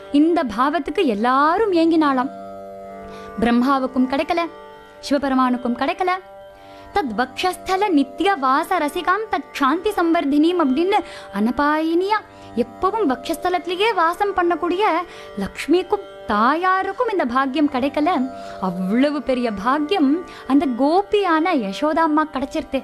இந்த பாவத்துக்கு எல்லாரும் ஏங்கினாளாம் பிரம்மாவுக்கும் கிடைக்கல சிவபெருமானுக்கும் கிடைக்கல தத் வக்ஷஸ்தல நித்ய வாச ரசிகாம் தத் சாந்தி சம்பர்தினியும் அப்படின்னு அனபாயினியா எப்பவும் வக்ஷஸ்தலத்திலேயே வாசம் பண்ணக்கூடிய லக்ஷ்மிக்கும் தாயாருக்கும் இந்த பாக்கியம் கிடைக்கல அவ்வளவு பெரிய பாக்கியம் அந்த கோபியான யசோதா அம்மா கிடைச்சிருது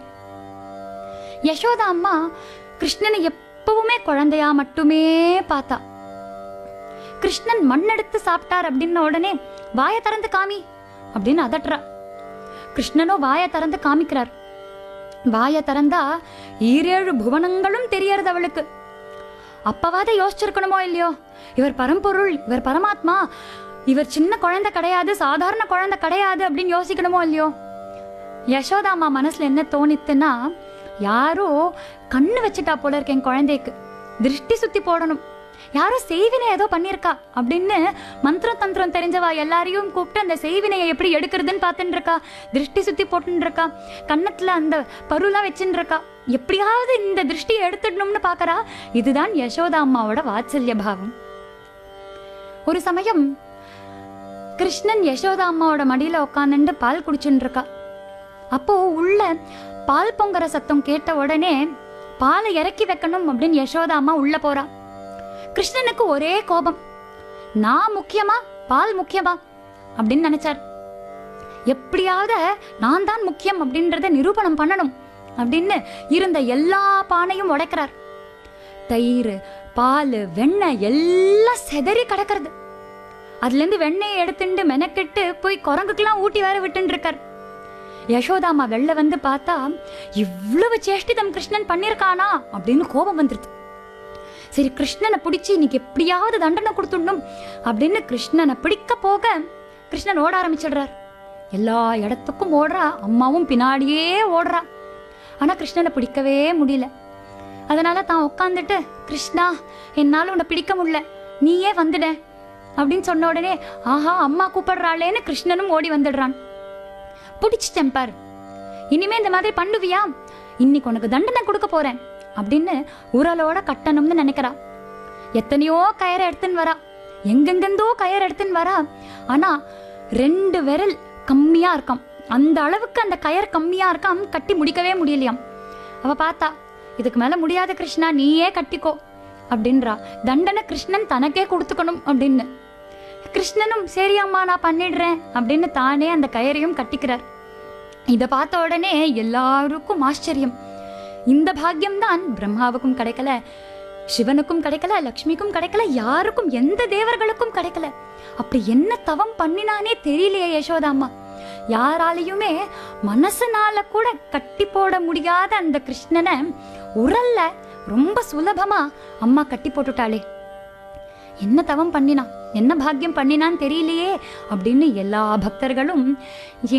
யசோதா அம்மா கிருஷ்ணனை எப்பவுமே குழந்தையா மட்டுமே பார்த்தா கிருஷ்ணன் மண்ணெடுத்து சாப்பிட்டார் அப்படின்ன உடனே வாயை திறந்து காமி அப்படின்னு அதட்டுறா கிருஷ்ணனோ வாயை திறந்து காமிக்கிறார் வாயை திறந்தா ஈரேழு புவனங்களும் தெரியறது அவளுக்கு அப்பவாத யோசிச்சிருக்கணுமோ இல்லையோ இவர் பரம்பொருள் இவர் பரமாத்மா இவர் சின்ன குழந்தை கிடையாது சாதாரண குழந்தை கிடையாது அப்படின்னு யோசிக்கணுமோ இல்லையோ யசோதாமா மனசுல என்ன தோணித்துன்னா யாரோ கண்ணு வச்சுட்டா போல இருக்கு என் குழந்தைக்கு திருஷ்டி சுத்தி போடணும் யாரோ செய்வினை ஏதோ பண்ணியிருக்கா அப்படின்னு மந்திரம் தந்திரம் தெரிஞ்சவா எல்லாரையும் கூப்பிட்டு அந்த செய்வினையை எப்படி எடுக்கிறதுன்னு பார்த்துட்டு இருக்கா திருஷ்டி சுத்தி போட்டுன்னு இருக்கா கன்னத்துல அந்த பருலாம் வச்சுட்டு இருக்கா எப்படியாவது இந்த திருஷ்டியை எடுத்துடணும்னு பார்க்கறா இதுதான் யசோதா அம்மாவோட வாத்சல்ய பாவம் ஒரு சமயம் கிருஷ்ணன் யசோதா அம்மாவோட மடியில உட்காந்துட்டு பால் குடிச்சுட்டு இருக்கா அப்போ உள்ள பால் பொங்குற சத்தம் கேட்ட உடனே பாலை இறக்கி வைக்கணும் அப்படின்னு யசோதா அம்மா உள்ள போறா கிருஷ்ணனுக்கு ஒரே கோபம் நான் முக்கியமா பால் முக்கியமா அப்படின்னு நினைச்சார் எப்படியாவது நான் தான் முக்கியம் அப்படின்றத நிரூபணம் பண்ணணும் அப்படின்னு இருந்த எல்லா பானையும் உடைக்கிறார் தயிர் பால் வெண்ணெய் எல்லாம் செதறி கிடக்கிறது அதுல இருந்து வெண்ணெயை எடுத்துட்டு மெனக்கெட்டு போய் குரங்குக்கெல்லாம் ஊட்டி வேற விட்டுன்னு இருக்கார் யசோதாமா வெளில வந்து பார்த்தா இவ்வளவு சேஷ்டிதம் கிருஷ்ணன் பண்ணியிருக்கானா அப்படின்னு கோபம் வந்துருது சரி கிருஷ்ணனை பிடிச்சி இன்னைக்கு எப்படியாவது தண்டனை கொடுத்துடணும் அப்படின்னு கிருஷ்ணனை பிடிக்க போக கிருஷ்ணன் ஓட ஆரம்பிச்சிடுறார் எல்லா இடத்துக்கும் ஓடுறா அம்மாவும் பின்னாடியே ஓடுறா ஆனா கிருஷ்ணனை பிடிக்கவே முடியல அதனால தான் உட்காந்துட்டு கிருஷ்ணா என்னால உன்னை பிடிக்க முடியல நீயே வந்துட அப்படின்னு சொன்ன உடனே ஆஹா அம்மா கூப்பிடுறாளேன்னு கிருஷ்ணனும் ஓடி வந்துடுறான் பிடிச்சிட்டேன் பார் இனிமே இந்த மாதிரி பண்ணுவியா இன்னைக்கு உனக்கு தண்டனை கொடுக்க போறேன் அப்படின்னு உரலோட கட்டணும்னு நினைக்கிறா எத்தனையோ கயரை எடுத்துன்னு வரா எங்கெங்கெந்தோ கயர் எடுத்துன்னு வரா ஆனா ரெண்டு விரல் கம்மியா இருக்காம் அந்த அளவுக்கு அந்த கயர் கம்மியா இருக்காம் கட்டி முடிக்கவே முடியலையாம் அவ பார்த்தா இதுக்கு மேல முடியாத கிருஷ்ணா நீயே கட்டிக்கோ அப்படின்றா தண்டனை கிருஷ்ணன் தனக்கே கொடுத்துக்கணும் அப்படின்னு கிருஷ்ணனும் சரி அம்மா நான் பண்ணிடுறேன் அப்படின்னு தானே அந்த கயரையும் கட்டிக்கிறார் இதை பார்த்த உடனே எல்லாருக்கும் ஆச்சரியம் இந்த பாக்கியம்தான் பிரம்மாவுக்கும் கிடைக்கல சிவனுக்கும் கிடைக்கல லக்ஷ்மிக்கும் கிடைக்கல யாருக்கும் எந்த தேவர்களுக்கும் கிடைக்கல அப்படி என்ன தவம் பண்ணினானே தெரியலையே யசோதாம்மா யாராலையுமே மனசுனால கூட கட்டி போட முடியாத அந்த கிருஷ்ணனை உரல்ல ரொம்ப சுலபமா அம்மா கட்டி போட்டுட்டாளே என்ன தவம் பண்ணினா என்ன பாக்கியம் பண்ணினான்னு தெரியலையே அப்படின்னு எல்லா பக்தர்களும்